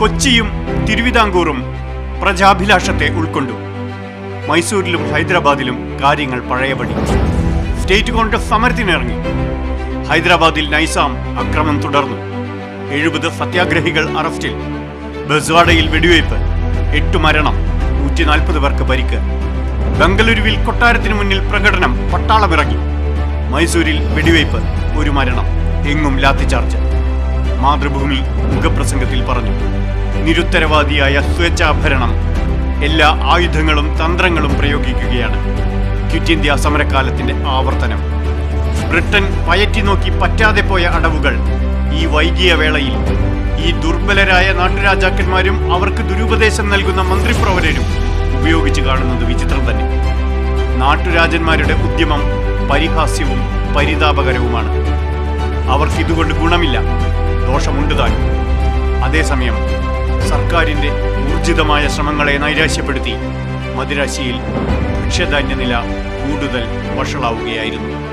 കൊച്ചിയും തിരുവിതാംകൂറും പ്രജാഭിലാഷത്തെ ഉൾക്കൊണ്ടു മൈസൂരിലും ഹൈദരാബാദിലും കാര്യങ്ങൾ പഴയപടി സ്റ്റേറ്റ് കോൺഗ്രസ് സമരത്തിനിറങ്ങി ഹൈദരാബാദിൽ നൈസാം അക്രമം തുടർന്നു എഴുപത് സത്യാഗ്രഹികൾ അറസ്റ്റിൽ ബസ്വാഡയിൽ വെടിവയ്പ് എട്ട് മരണം നൂറ്റി നാൽപ്പത് പേർക്ക് പരിക്ക് ബംഗളൂരുവിൽ കൊട്ടാരത്തിന് മുന്നിൽ പ്രകടനം പട്ടാളമിറങ്ങി മൈസൂരിൽ വെടിവയ്പ് ഒരു മരണം എങ്ങും ലാത്തിചാർജ് മാതൃഭൂമി മുഖപ്രസംഗത്തിൽ പറഞ്ഞു നിരുത്തരവാദിയായ സ്വേച്ഛാഭരണം എല്ലാ ആയുധങ്ങളും തന്ത്രങ്ങളും പ്രയോഗിക്കുകയാണ് ക്വിറ്റ് ഇന്ത്യ സമരകാലത്തിന്റെ ആവർത്തനം ബ്രിട്ടൻ പയറ്റി നോക്കി പറ്റാതെ പോയ അടവുകൾ ഈ വൈകിയ വേളയിൽ ഈ ദുർബലരായ നാട്ടുരാജാക്കന്മാരും അവർക്ക് ദുരുപദേശം നൽകുന്ന മന്ത്രിപ്രവരരും ഉപയോഗിച്ച് കാണുന്നത് വിചിത്രം തന്നെ നാട്ടുരാജന്മാരുടെ ഉദ്യമം പരിഹാസ്യവും പരിതാപകരവുമാണ് അവർക്ക് ഇതുകൊണ്ട് ഗുണമില്ല ദോഷമുണ്ട് താൻ അതേസമയം സർക്കാരിന്റെ ഊർജിതമായ ശ്രമങ്ങളെ നൈരാശ്യപ്പെടുത്തി മദിരാശിയിൽ ഭക്ഷ്യധാന്യനില കൂടുതൽ വഷളാവുകയായിരുന്നു